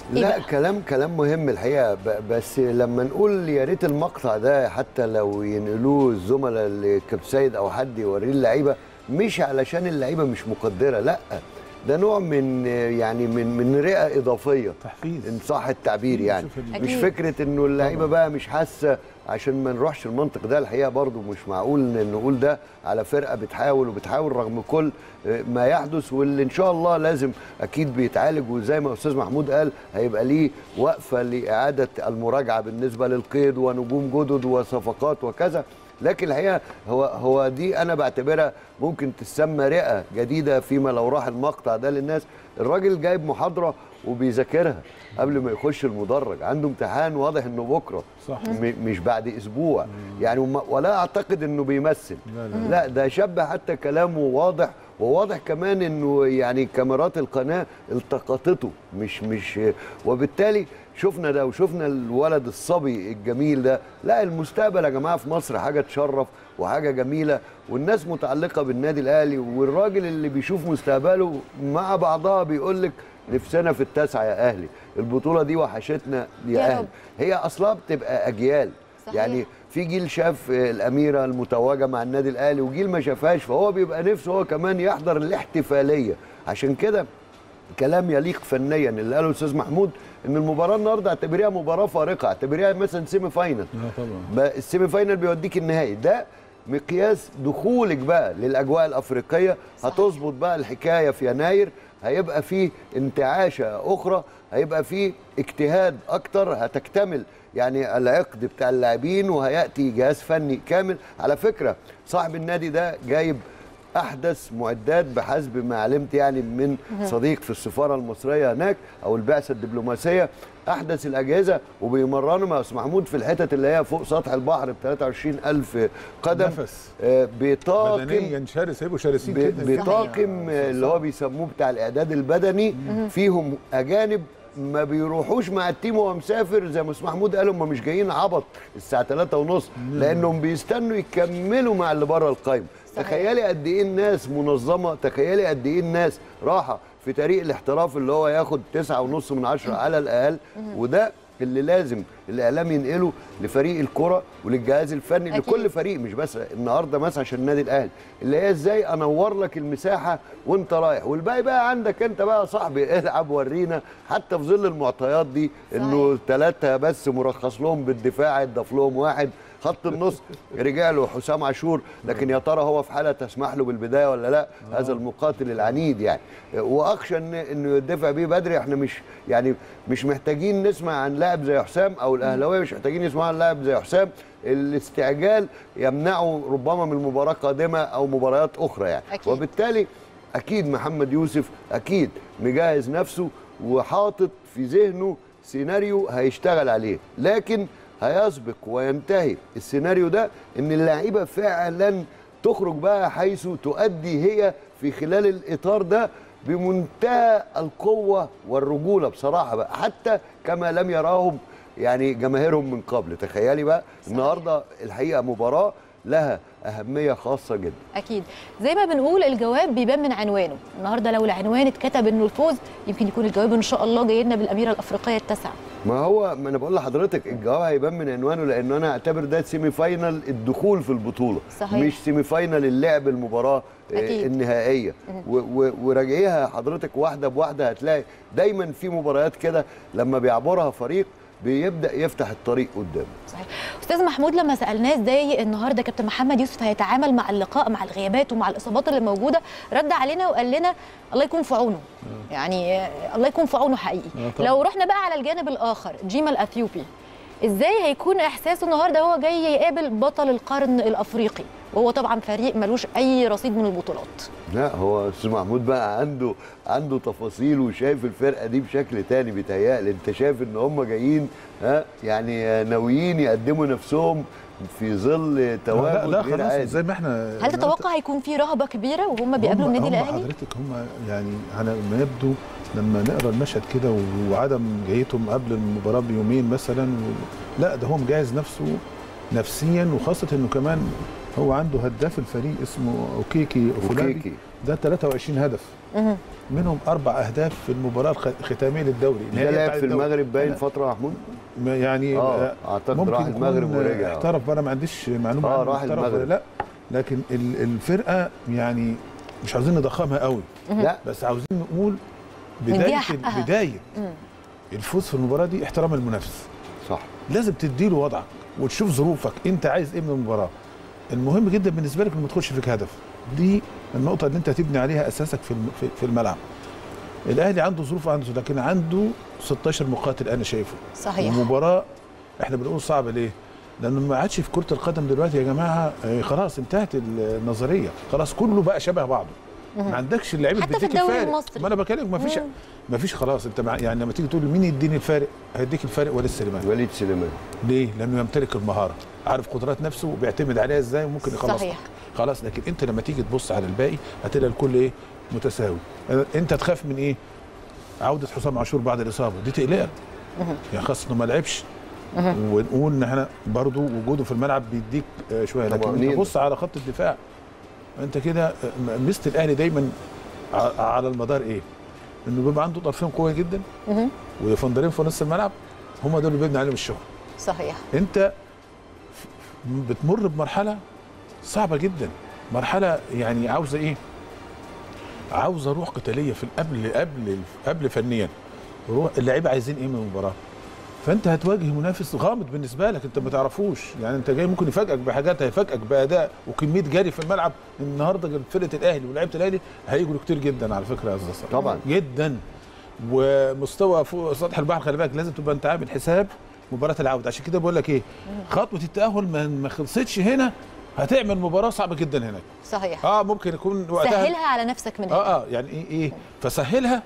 إيه لا بقى؟ كلام كلام مهم الحقيقه ب- بس لما نقول يا ريت المقطع ده حتى لو ينقلوه الزملاء لكابتن سيد او حد يوريه اللعيبه مش علشان اللعيبه مش مقدره لا ده نوع من يعني من من رئه اضافيه تحفيز ان صح التعبير يعني شوف ال- مش أكيد. فكره انه اللعيبه بقى مش حاسه عشان ما نروحش المنطق ده الحقيقه برضو مش معقول إن نقول ده على فرقه بتحاول وبتحاول رغم كل ما يحدث واللي ان شاء الله لازم اكيد بيتعالج وزي ما استاذ محمود قال هيبقى ليه وقفه لاعاده المراجعه بالنسبه للقيد ونجوم جدد وصفقات وكذا لكن الحقيقه هو هو دي انا بعتبرها ممكن تسمى رئه جديده فيما لو راح المقطع ده للناس الراجل جايب محاضره وبيذاكرها قبل ما يخش المدرج عنده امتحان واضح انه بكره صح. م- مش بعد اسبوع يعني وما- ولا اعتقد انه بيمثل لا، لا. لا ده شاب حتى كلامه واضح وواضح كمان انه يعني كاميرات القناه التقطته مش مش وبالتالي شفنا ده وشفنا الولد الصبي الجميل ده لا المستقبل يا جماعه في مصر حاجه تشرف وحاجه جميله والناس متعلقه بالنادي الاهلي والراجل اللي بيشوف مستقبله مع بعضها بيقول لك نفسنا في التاسعه يا اهلي البطوله دي وحشتنا يا, يا اهلي رب. هي اصلا بتبقى اجيال صحيح. يعني في جيل شاف الاميره المتوجه مع النادي الاهلي وجيل ما شافهاش فهو بيبقى نفسه هو كمان يحضر الاحتفاليه عشان كده كلام يليق فنيا اللي قاله الاستاذ محمود ان المباراه النهارده اعتبريها مباراه فارقه اعتبريها مثلا سيمي فاينل اه طبعا بقى السيمي فاينل بيوديك النهائي ده مقياس دخولك بقى للاجواء الافريقيه صحيح. هتظبط بقى الحكايه في يناير هيبقى فيه انتعاشه اخرى هيبقى فيه اجتهاد اكتر هتكتمل يعني العقد بتاع اللاعبين وهياتي جهاز فني كامل على فكره صاحب النادي ده جايب احدث معدات بحسب ما علمت يعني من صديق في السفاره المصريه هناك او البعثه الدبلوماسيه احدث الاجهزه وبيمرنوا مع استاذ محمود في الحتت اللي هي فوق سطح البحر ب 23000 قدم نفس. آه، بطاقم بدنيا شرس هيبقوا شرسين ب- كده بطاقم اللي هو بيسموه بتاع الاعداد البدني فيهم اجانب ما بيروحوش مع التيم وهو مسافر زي ما استاذ محمود قال هم مش جايين عبط الساعه 3 ونص لانهم بيستنوا يكملوا مع اللي بره القايمه صحيح. تخيلي قد ايه الناس منظمه تخيلي قد ايه الناس راحه في طريق الاحتراف اللي هو ياخد تسعة ونص من عشرة على الاقل وده اللي لازم الاعلام ينقله لفريق الكره وللجهاز الفني أكيد. لكل فريق مش بس النهارده مثلا عشان النادي الاهلي اللي هي ازاي انور لك المساحه وانت رايح والباقي بقى عندك انت بقى يا صاحبي العب ورينا حتى في ظل المعطيات دي انه ثلاثه بس مرخص لهم بالدفاع اتضاف لهم واحد خط النص رجع له حسام عاشور لكن يا ترى هو في حاله تسمح له بالبدايه ولا لا هذا المقاتل العنيد يعني واخشى ان انه يدفع بيه بدري احنا مش يعني مش محتاجين نسمع عن لاعب زي حسام او الاهلاويه مش محتاجين يسمعوا عن لاعب زي حسام الاستعجال يمنعه ربما من مباراه قادمه او مباريات اخرى يعني أكيد. وبالتالي اكيد محمد يوسف اكيد مجهز نفسه وحاطط في ذهنه سيناريو هيشتغل عليه لكن هيسبق وينتهي السيناريو ده ان اللعيبه فعلا تخرج بقى حيث تؤدي هي في خلال الاطار ده بمنتهى القوه والرجوله بصراحه بقى حتى كما لم يراهم يعني جماهيرهم من قبل تخيلي بقى النهارده الحقيقه مباراه لها اهميه خاصه جدا اكيد زي ما بنقول الجواب بيبان من عنوانه النهارده لو العنوان اتكتب انه الفوز يمكن يكون الجواب ان شاء الله جاي لنا بالاميره الافريقيه التاسعه ما هو ما انا بقول لحضرتك الجواب هيبان من عنوانه لانه انا اعتبر ده سيمي فاينل الدخول في البطوله صحيح. مش سيمي فاينل اللعب المباراه آه، أكيد. النهائيه و- و- وراجعيها حضرتك واحده بواحده هتلاقي دايما في مباريات كده لما بيعبرها فريق بيبدا يفتح الطريق قدامه صحيح استاذ محمود لما سالناه ازاي النهارده كابتن محمد يوسف هيتعامل مع اللقاء مع الغيابات ومع الاصابات اللي موجوده رد علينا وقال لنا الله يكون في عونه يعني آه، الله يكون في عونه حقيقي آه طبعاً. لو رحنا بقى على الجانب الاخر جيما الاثيوبي ازاي هيكون احساسه النهارده هو جاي يقابل بطل القرن الافريقي وهو طبعا فريق ملوش اي رصيد من البطولات لا هو استاذ محمود بقى عنده عنده تفاصيل وشايف الفرقه دي بشكل تاني بيتهيألي انت شايف ان هم جايين ها يعني ناويين يقدموا نفسهم في ظل لا تواجد لا غير خلاص عادي زي ما احنا هل تتوقع هيكون في رهبه كبيره وهم بيقابلوا هم- النادي هم الاهلي حضرتك هم يعني على ما يبدو لما نقرا المشهد كده وعدم جايتهم قبل المباراه بيومين مثلا و... لا ده هو مجهز نفسه نفسيا وخاصه انه كمان هو عنده هداف الفريق اسمه اوكيكي فولابي وكيكي ده 23 هدف مهم. منهم اربع اهداف في المباراه الخ- الختاميه للدوري ده النهائية لعب بتاع في الدوري. المغرب باين أنا- فتره يا محمود ما يعني اه اعتقد ممكن راح يكون المغرب ورجع احترف انا ما عنديش معلومه آه، عنه راح احترف ولا المغرب. لا لكن ال- الفرقه يعني مش عاوزين نضخمها قوي لا بس عاوزين نقول نديها بدايه حقها. بدايه مم. الفوز في المباراه دي احترام المنافس صح لازم تديله وضعك وتشوف ظروفك انت عايز ايه من المباراه المهم جدا بالنسبه لك انه ما تخش فيك هدف دي النقطه اللي انت هتبني عليها اساسك في الم- في- في الملعب الاهلي عنده ظروف عنده لكن عنده 16 مقاتل انا شايفه صحيح ومباراه احنا بنقول صعبه ليه؟ لانه ما عادش في كره القدم دلوقتي يا جماعه آه، خلاص انتهت النظريه خلاص كله بقى شبه بعضه ما عندكش اللعيبه حتى في بتديك الدوري الفارق المصري. ما انا بكلمك ما فيش مم. ما فيش خلاص انت مع يعني لما تيجي تقول مين يديني الفارق هيديك الفارق وليد سليمان وليد سليمان ليه؟ لانه يمتلك المهاره عارف قدرات نفسه وبيعتمد عليها ازاي وممكن يخلصها صحيح. خلاص لكن انت لما تيجي تبص على الباقي هتلاقي الكل ايه متساوي انت تخاف من ايه عوده حسام عاشور بعد الاصابه دي تقلقك يعني خاصه انه ما لعبش ونقول ان احنا برضو وجوده في الملعب بيديك آه، شويه لكن طمأنينة. انت بص على خط الدفاع انت كده آه، ميزه الاهلي دايما ع- على المدار ايه؟ انه بيبقى عنده طرفين قويه جدا مهم. وفندرين في نص الملعب هم دول اللي بيبني عليهم الشغل صحيح انت بتمر بمرحله صعبه جدا مرحله يعني عاوزه ايه عاوزه روح قتاليه في قبل قبل قبل فنيا روح اللعيبه عايزين ايه من المباراه فانت هتواجه منافس غامض بالنسبه لك انت ما تعرفوش يعني انت جاي ممكن يفاجئك بحاجات هيفاجئك باداء وكميه جري في الملعب النهارده فرقه الاهلي ولاعيبه الاهلي هيجروا كتير جدا على فكره يا استاذ صلاح. طبعا. جدا ومستوى فوق سطح البحر خلي بالك لازم تبقى انت عامل حساب مباراه العوده عشان كده بقول لك ايه خطوه التاهل ما ما خلصتش هنا هتعمل مباراه صعبه جدا هناك صحيح اه ممكن يكون وقتها سهلها على نفسك من هنا اه اه يعني ايه ايه فسهلها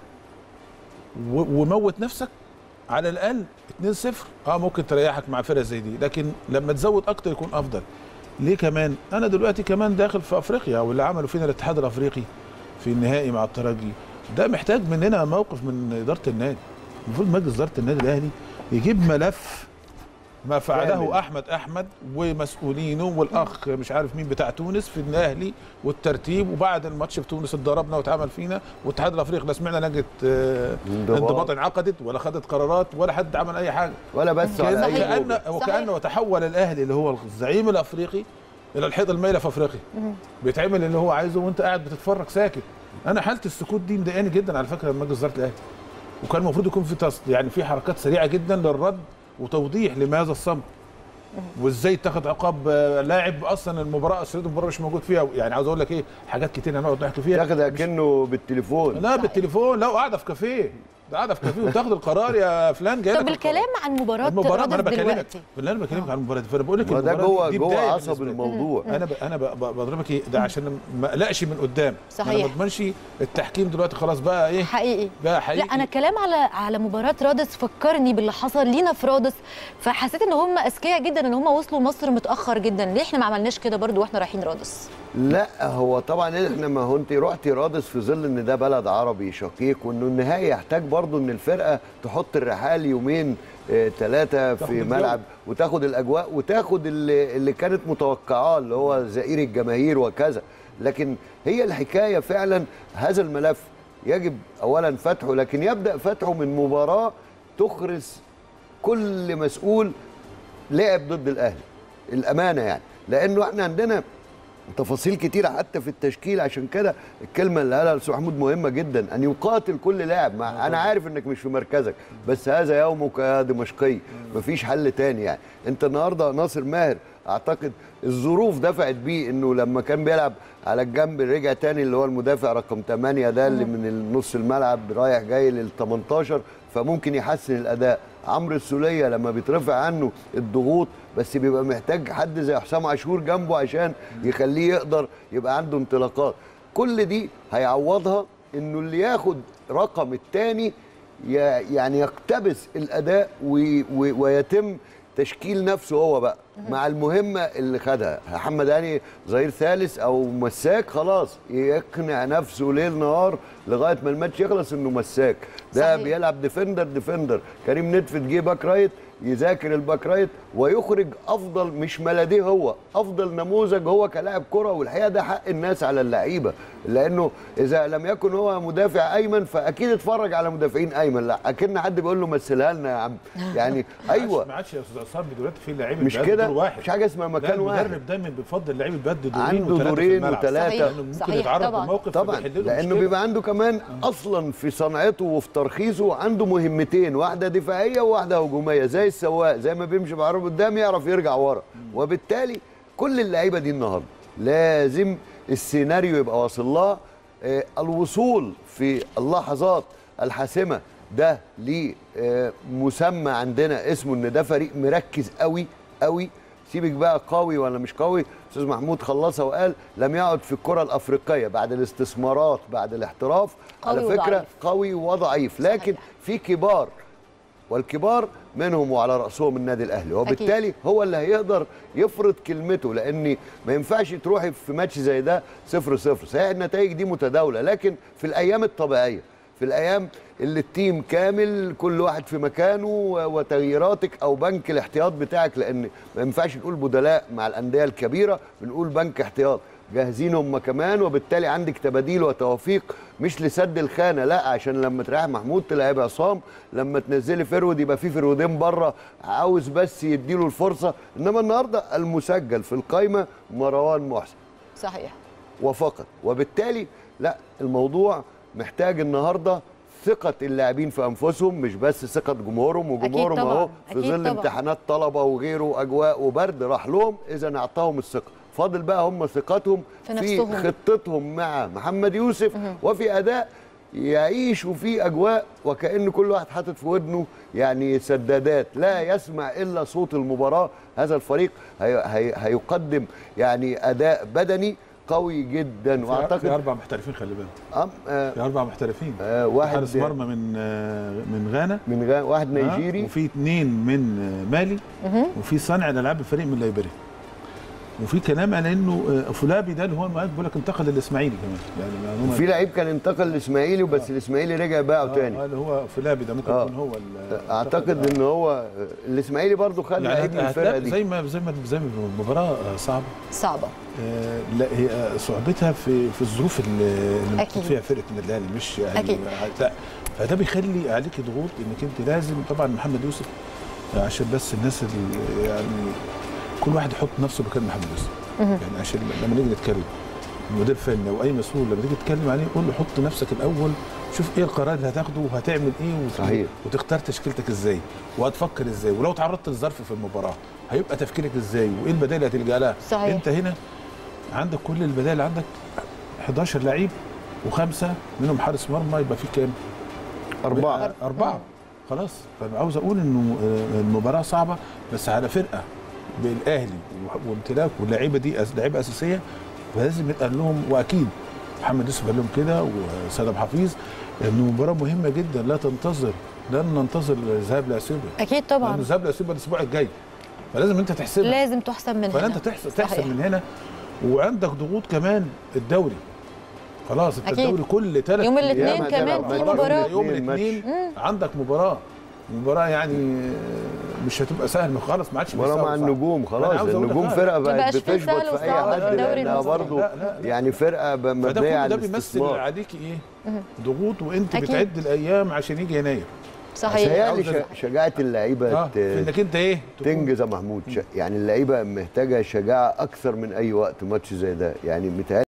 و- وموت نفسك على الاقل 2-0 اه ممكن تريحك مع فرقه زي دي لكن لما تزود اكتر يكون افضل ليه كمان انا دلوقتي كمان داخل في افريقيا واللي عملوا فينا الاتحاد الافريقي في النهائي مع الترجي ده محتاج مننا موقف من اداره النادي المفروض مجلس اداره النادي الاهلي يجيب ملف ما فعله كامل. احمد احمد ومسؤولينه والاخ مش عارف مين بتاع تونس في الاهلي والترتيب وبعد الماتش في تونس اتضربنا واتعمل فينا والاتحاد الافريقي لا سمعنا لجنه آه، انضباط. انضباط انعقدت ولا خدت قرارات ولا حد عمل اي حاجه ولا بس على كان اي صحيح. كان جوجل. وكانه تحول الاهلي اللي هو الزعيم الافريقي الى الحيط المايله في افريقيا بيتعمل اللي هو عايزه وانت قاعد بتتفرج ساكت انا حاله السكوت دي مضايقاني جدا على فكره لما مجلس اداره الاهلي وكان المفروض يكون في تص... يعني في حركات سريعه جدا للرد وتوضيح لماذا الصمت وازاي اتخذ عقاب آه، لاعب اصلا المباراه اسرته المباراه مش موجود فيها يعني عاوز اقول لك ايه حاجات كتير هنقعد نحكي فيها تاخد كأنه بالتليفون لا بالتليفون لا قاعده في كافيه ده قاعده في كافيه وتاخد القرار يا فلان جاي طب الكلام عن مباراه المباراه ما انا رادس بكلمك دلوقتي اللي انا بكلمك عن المباراه دي فانا بقول لك ما ده المباراة جوه دي جوه بداية عصب بالنسبة لي. الموضوع انا ب... انا ب... ب- بضربك ايه ده عشان ما اقلقش من قدام صحيح. انا ما اضمنش التحكيم دلوقتي خلاص بقى ايه حقيقي بقى حقيقي لا انا الكلام على على مباراه رادس فكرني باللي حصل لينا في رادس فحسيت ان هم اذكياء جدا ان هم وصلوا مصر متاخر جدا ليه احنا ما عملناش كده برضو واحنا رايحين رادس لا هو طبعا احنا ما هو انت رحتي رادس في ظل ان ده بلد عربي شقيق وانه النهائي يحتاج برضو ان الفرقه تحط الرحال يومين ثلاثه تاخد في الجو. ملعب وتاخد الاجواء وتاخد اللي, اللي كانت متوقعاه اللي هو زئير الجماهير وكذا لكن هي الحكايه فعلا هذا الملف يجب اولا فتحه لكن يبدا فتحه من مباراه تخرس كل مسؤول لعب ضد الاهلي الامانه يعني لانه احنا عندنا تفاصيل كتيرة حتى في التشكيل عشان كده الكلمة اللي قالها الأستاذ محمود مهمة جدا أن يقاتل كل لاعب مع أنا عارف إنك مش في مركزك بس هذا يومك يا دمشقي مفيش حل تاني يعني أنت النهاردة ناصر ماهر أعتقد الظروف دفعت بيه إنه لما كان بيلعب على الجنب رجع تاني اللي هو المدافع رقم 8 ده اللي من نص الملعب رايح جاي لل 18 فممكن يحسن الأداء عمرو السولية لما بيترفع عنه الضغوط بس بيبقى محتاج حد زي حسام عاشور جنبه عشان يخليه يقدر يبقى عنده انطلاقات كل دي هيعوضها انه اللي ياخد رقم الثاني يعني يقتبس الاداء وي- وي- ويتم تشكيل نفسه هو بقى مع المهمه اللي خدها محمد هاني ظهير ثالث او مساك خلاص يقنع نفسه ليل نهار لغايه ما الماتش يخلص انه مساك ده صحيح. بيلعب ديفندر ديفندر كريم ندفد جه باك رايت يذاكر الباك رايت ويخرج افضل مش ما لديه هو افضل نموذج هو كلاعب كره والحقيقه ده حق الناس على اللعيبه لانه اذا لم يكن هو مدافع ايمن فاكيد اتفرج على مدافعين ايمن لا اكن حد بيقول له مثلها لنا يا عم يعني ايوه ما عادش يا استاذ عصام دلوقتي في لعيبه مش بيأدوا كده دور واحد مش حاجه اسمها لا مكان واحد المدرب دايما بيفضل لعيب يبدي دورين عنده وثلاثه دورين في الملعب. وثلاثة. صحيح. لانه ممكن صحيح، يتعرض طبعاً. لموقف طبعا فبيحل له لانه مشكلة. بيبقى عنده كمان اصلا في صنعته وفي ترخيصه عنده مهمتين واحده دفاعيه وواحده هجوميه زي السواق زي ما بيمشي بعربه قدام يعرف يرجع ورا وبالتالي كل اللعيبه دي النهارده لازم السيناريو يبقى واصل لها آه، الوصول في اللحظات الحاسمه ده ليه آه، مسمى عندنا اسمه ان ده فريق مركز قوي قوي سيبك بقى قوي ولا مش قوي استاذ محمود خلصها وقال لم يعد في الكره الافريقيه بعد الاستثمارات بعد الاحتراف على قوي فكره وضعيف. قوي وضعيف لكن صحيح. في كبار والكبار منهم وعلى راسهم النادي الاهلي وبالتالي هو اللي هيقدر يفرض كلمته لان ما ينفعش تروحي في ماتش زي ده صفر صفر صحيح النتائج دي متداوله لكن في الايام الطبيعيه في الايام اللي التيم كامل كل واحد في مكانه و- وتغييراتك او بنك الاحتياط بتاعك لان ما ينفعش نقول بدلاء مع الانديه الكبيره بنقول بنك احتياط جاهزين هم كمان وبالتالي عندك تباديل وتوافيق مش لسد الخانه لا عشان لما تريح محمود تلعب عصام لما تنزلي فرود يبقى في فرودين بره عاوز بس يديله الفرصه انما النهارده المسجل في القايمه مروان محسن صحيح وفقط وبالتالي لا الموضوع محتاج النهارده ثقة اللاعبين في أنفسهم مش بس ثقة جمهورهم وجمهورهم طبعاً، أهو في أكيد ظل طبعاً. امتحانات طلبة وغيره وأجواء وبرد راح لهم إذا أعطاهم الثقة فاضل بقى هم ثقتهم في في نفسهم. خطتهم مع محمد يوسف وفي أداء يعيشوا في أجواء وكأن كل واحد حاطط في ودنه يعني سدادات لا يسمع إلا صوت المباراة هذا الفريق هي هي هيقدم يعني أداء بدني قوي جدا في واعتقد اربع محترفين خلي بالك أم آه في اربع محترفين آه، واحد- حارس مرمى من آه، من غانا من غا... واحد آه، نيجيري وفي اثنين من آه، مالي وفي صانع الالعاب الفريق من ليبيريا وفي كلام على انه آه، فولابي ده اللي هو المؤكد بيقول لك انتقل للاسماعيلي كمان يعني معلومه في لعيب كان انتقل الاسماعيلي وبس الاسماعيلي رجع باعه آه، تاني آه، اللي هو فولابي ده ممكن آه. يكون هو ال- اعتقد ان هو الاسماعيلي برضو خد يعني لعيب من الفرقه هتلاقي دي زي ما زي ما زي ما المباراه آه، صعبه صعبه آه، لا هي آه، صعوبتها في في الظروف اللي اللي محطوط أكيد. فيها فرقه النادي الاهلي مش يعني أكيد. لا فده بيخلي عليك ضغوط انك انت لازم طبعا محمد يوسف آه، عشان بس الناس اللي يعني كل واحد يحط نفسه مكان محمد يوسف يعني عشان لما نيجي نتكلم مدير فني او اي مسؤول لما تيجي تتكلم عليه قول له حط نفسك الاول شوف ايه القرار اللي هتاخده وهتعمل ايه وت- صحيح. وتختار تشكيلتك ازاي وهتفكر ازاي ولو تعرضت لظرف في المباراه هيبقى تفكيرك ازاي وايه البدائل اللي هتلجا لها صحيح. انت هنا عندك كل البدائل عندك 11 لعيب وخمسه منهم حارس مرمى يبقى في كام؟ اربعه أربعة خلاص فأنا عاوز أقول إنه آه، المباراة صعبة بس على فرقة بالأهلي وامتلاك واللعيبة دي أس- لعيبة أساسية فلازم يتقال لهم وأكيد محمد يوسف قال لهم كده وسيد أبو حفيظ إنه مباراة مهمة جدا لا تنتظر لن ننتظر الذهاب لأثيوبيا اكيد لأن طبعا الذهاب لأثيوبيا الأسبوع الجاي فلازم أنت تحسبها لازم تحسن من هنا فانت تحسب صحيح. تحسب من هنا وعندك ضغوط كمان الدوري خلاص انت أكيد. الدوري كل ثلاث يوم أيام الاثنين هتلعب كمان ماتش. في خلاص، مباراه يوم الاثنين الاثنين عندك مباراه مباراه يعني آه، مش هتبقى سهله خلاص ما عادش ولا بيساوي مع صح. النجوم أنا خلاص عاوز أقول لك النجوم لا، فرقه مبقاش بقت فيه بتشبط سهل في اي وصعب حد في الدوري لانها المصري. برضو لا، لا، لا. يعني فرقه ب- فده مبنيه كله على ده بيمثل الاستثمار عليك ايه ضغوط وانت أكيد. بتعد الايام عشان يجي يناير صحيح تهيألي عاوزة- ش- شجاعه اللعيبه اه ت- في انك انت ايه تكون تنجز يا محمود ش- يعني اللعيبه محتاجه شجاعه اكثر من اي وقت ماتش زي ده يعني متهيألي